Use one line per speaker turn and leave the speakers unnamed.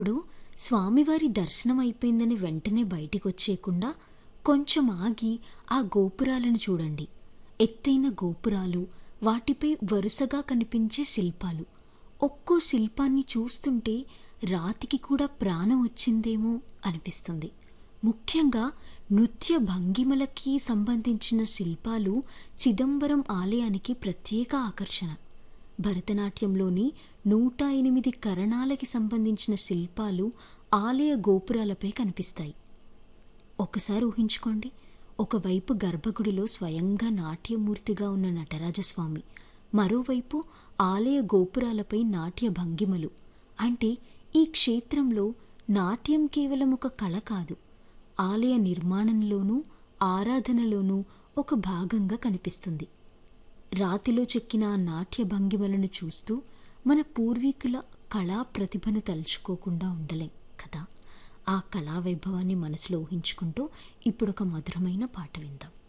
ఇప్పుడు స్వామివారి దర్శనం అయిపోయిందని వెంటనే బయటికొచ్చేయకుండా కొంచెం ఆగి ఆ గోపురాలను చూడండి ఎత్తైన గోపురాలు వాటిపై వరుసగా కనిపించే శిల్పాలు ఒక్కో శిల్పాన్ని చూస్తుంటే రాతికి కూడా ప్రాణం వచ్చిందేమో అనిపిస్తుంది ముఖ్యంగా నృత్య భంగిమలకి సంబంధించిన శిల్పాలు చిదంబరం ఆలయానికి ప్రత్యేక ఆకర్షణ భరతనాట్యంలోని నూట ఎనిమిది కరణాలకి సంబంధించిన శిల్పాలు ఆలయ గోపురాలపై కనిపిస్తాయి ఒకసారి ఊహించుకోండి ఒకవైపు గర్భగుడిలో స్వయంగా నాట్యమూర్తిగా ఉన్న నటరాజస్వామి మరోవైపు ఆలయ గోపురాలపై నాట్య భంగిమలు అంటే ఈ క్షేత్రంలో నాట్యం కేవలం ఒక కళ కాదు ఆలయ నిర్మాణంలోనూ ఆరాధనలోనూ ఒక భాగంగా కనిపిస్తుంది రాతిలో చెక్కిన ఆ నాట్య భంగిమలను చూస్తూ మన పూర్వీకుల కళా ప్రతిభను తలుచుకోకుండా ఉండలేం కదా ఆ కళా వైభవాన్ని మనసులో ఊహించుకుంటూ ఇప్పుడు ఒక మధురమైన పాట విందాం